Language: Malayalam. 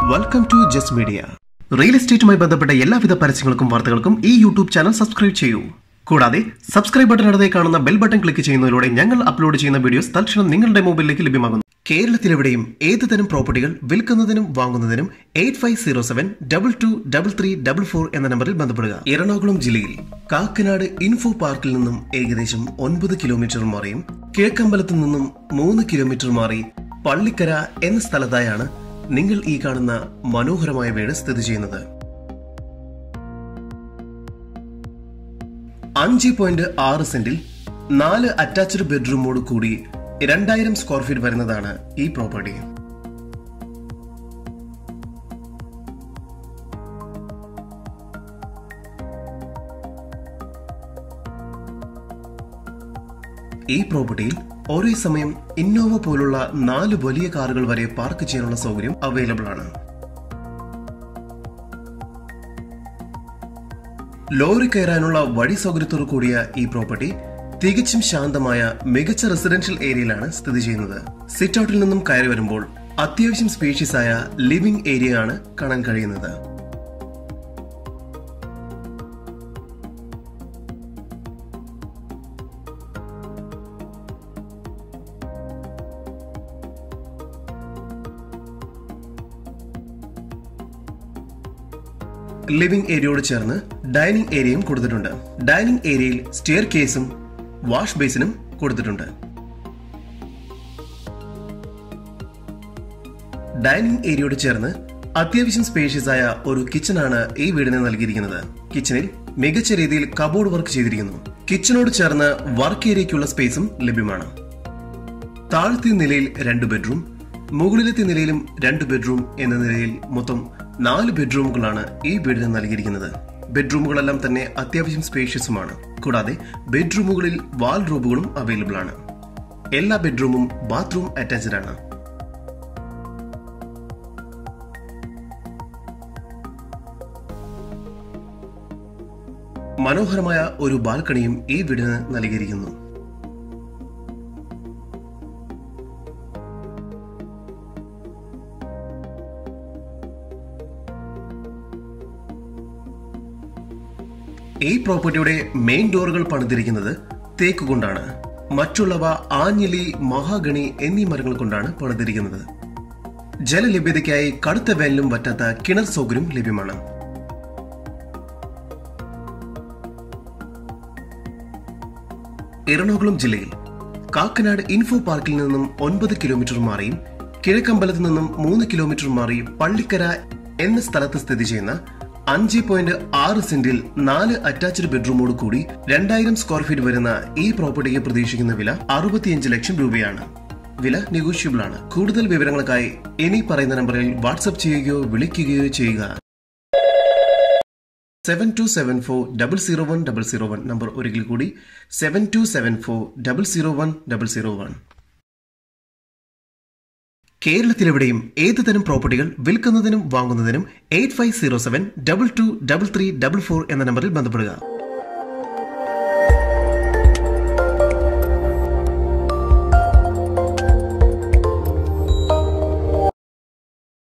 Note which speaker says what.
Speaker 1: welcome to Just Media real എസ്റ്റേറ്റുമായി ബന്ധപ്പെട്ട എല്ലാവിധ പരസ്യങ്ങൾക്കും വാർത്തകൾക്കും ഈ യൂട്യൂബ് ചാനൽ സബ്സ്ക്രൈബ് ചെയ്യൂ കൂടാതെ സബ്സ്ക്രൈബ് ബട്ടൺ അടുത്തേ കാണുന്ന ബെൽ ബട്ടൺ ക്ലിക്ക് ചെയ്യുന്നതിലൂടെ ഞങ്ങൾ അപ്ലോഡ് ചെയ്യുന്ന വീഡിയോസ് തൽക്ഷണം നിങ്ങളുടെ മൊബൈലിലേക്ക് ലഭ്യമാകുന്നു കേരളത്തിലെവിടെയും ഏത് തരം പ്രോപ്പർട്ടികൾ വിൽക്കുന്നതിനും വാങ്ങുന്നതിനും eight five zero seven double two double three double four എന്ന നമ്പറിൽ ബന്ധപ്പെടുക എറണാകുളം ജില്ലയിൽ കാക്കനാട് ഇൻഫോ പാർക്കിൽ നിന്നും ഏകദേശം ഒൻപത് കിലോമീറ്റർ മാറിയും കിഴക്കമ്പലത്തു നിന്നും മൂന്ന് കിലോമീറ്റർ മാറി പള്ളിക്കര എന്ന സ്ഥലത്തായാണ് നിങ്ങൾ ഈ കാണുന്ന മനോഹരമായ വീട് സ്ഥിതി ചെയ്യുന്നത് അഞ്ച് പോയിന്റ് ആറ് സെന്റിൽ നാല് അറ്റാച്ച്ഡ് ബെഡ്റൂമോട് കൂടി രണ്ടായിരം സ്ക്വയർ ഫീറ്റ് വരുന്നതാണ് ഈ പ്രോപ്പർട്ടി ഈ പ്രോപ്പർട്ടിയിൽ ഒരേ സമയം ഇന്നോവ പോലുള്ള നാല് വലിയ കാറുകൾ വരെ പാർക്ക് ചെയ്യാനുള്ള സൗകര്യം അവൈലബിൾ ആണ് ലോറി കയറാനുള്ള വഴി സൗകര്യത്തോടു കൂടിയ ഈ പ്രോപ്പർട്ടി തികച്ചും ശാന്തമായ മികച്ച റെസിഡൻഷ്യൽ ഏരിയയിലാണ് സ്ഥിതി ചെയ്യുന്നത് സിറ്റ് ഔട്ടിൽ നിന്നും കയറി വരുമ്പോൾ അത്യാവശ്യം സ്പേഷ്യസ് ആയ ലിവിംഗ് ഏരിയ ആണ് കാണാൻ കഴിയുന്നത് ലിവിംഗ് ഏരിയയോട് ചേർന്ന് ഡൈനിങ് ഏരിയയും കൊടുത്തിട്ടുണ്ട് ഡൈനിങ് ഏരിയയിൽ സ്റ്റെയർ കേസും വാഷ് ബേസിനും കൊടുത്തിട്ടുണ്ട് ഡൈനിങ് ഏരിയയോട് ചേർന്ന് അത്യാവശ്യം സ്പേഷ്യസ് ആയ ഒരു കിച്ചണാണ് ഈ വീടിന് നൽകിയിരിക്കുന്നത് കിച്ചണിൽ മികച്ച രീതിയിൽ കബോർഡ് വർക്ക് ചെയ്തിരിക്കുന്നു കിച്ചണോട് ചേർന്ന് വർക്ക് ഏരിയയ്ക്കുള്ള സ്പേസും ലഭ്യമാണ് താഴത്തെ നിലയിൽ രണ്ട് ബെഡ്റൂം മുകളിലത്തെ നിലയിലും രണ്ട് ബെഡ്റൂം എന്ന നിലയിൽ മൊത്തം നാല് ബെഡ്റൂമുകളാണ് ഈ വീടിന് നൽകിയിരിക്കുന്നത് ബെഡ്റൂമുകളെല്ലാം തന്നെ അത്യാവശ്യം സ്പേഷ്യസുമാണ് കൂടാതെ ബെഡ്റൂമുകളിൽ വാൾ റൂമുകളും അവൈലബിൾ ആണ് എല്ലാ ബെഡ്റൂമും ബാത്റൂം അറ്റാച്ച്ഡ് ആണ് മനോഹരമായ ഒരു ബാൽക്കണിയും ഈ വീടിന് നൽകിയിരിക്കുന്നു ഈ പ്രോപ്പർട്ടിയുടെ മെയിൻ ഡോറുകൾ പണിതിരിക്കുന്നത് തേക്ക് കൊണ്ടാണ് മറ്റുള്ളവ ആഞ്ഞിലി മഹാഗണി എന്നീ മരങ്ങൾ കൊണ്ടാണ് പണിതിരിക്കുന്നത് ജലലഭ്യതയ്ക്കായി കടുത്ത വേനലും പറ്റാത്ത കിണർ സൗകര്യം ലഭ്യമാണ് എറണാകുളം ജില്ലയിൽ കാക്കനാട് ഇൻഫോ പാർക്കിൽ നിന്നും ഒൻപത് കിലോമീറ്റർ മാറിയും കിഴക്കമ്പലത്ത് നിന്നും മൂന്ന് കിലോമീറ്റർ മാറി പള്ളിക്കര എന്ന സ്ഥലത്ത് സ്ഥിതി ചെയ്യുന്ന അഞ്ച് പോയിന്റ് ആറ് സെന്റിൽ നാല് അറ്റാച്ച്ഡ് ബെഡ്റൂമോട് കൂടി രണ്ടായിരം സ്ക്വയർ ഫീറ്റ് വരുന്ന ഈ പ്രോപ്പർട്ടിക്ക് പ്രതീക്ഷിക്കുന്ന വില അറുപത്തിയഞ്ച് ലക്ഷം രൂപയാണ് വില നെഗോഷ്യബിൾ ആണ് കൂടുതൽ വിവരങ്ങൾക്കായി ഇനി പറയുന്ന നമ്പറിൽ വാട്സ്ആപ്പ് ചെയ്യുകയോ വിളിക്കുകയോ ചെയ്യുക seven two seven four double zero one double zero one number ഒരിക്കൽ കൂടി seven two seven four double zero one double zero one കേരളത്തിലെവിടെയും ഏത് തരം പ്രോപ്പർട്ടികൾ വിൽക്കുന്നതിനും വാങ്ങുന്നതിനും eight five zero seven double two double three double four എന്ന നമ്പറിൽ ബന്ധപ്പെടുക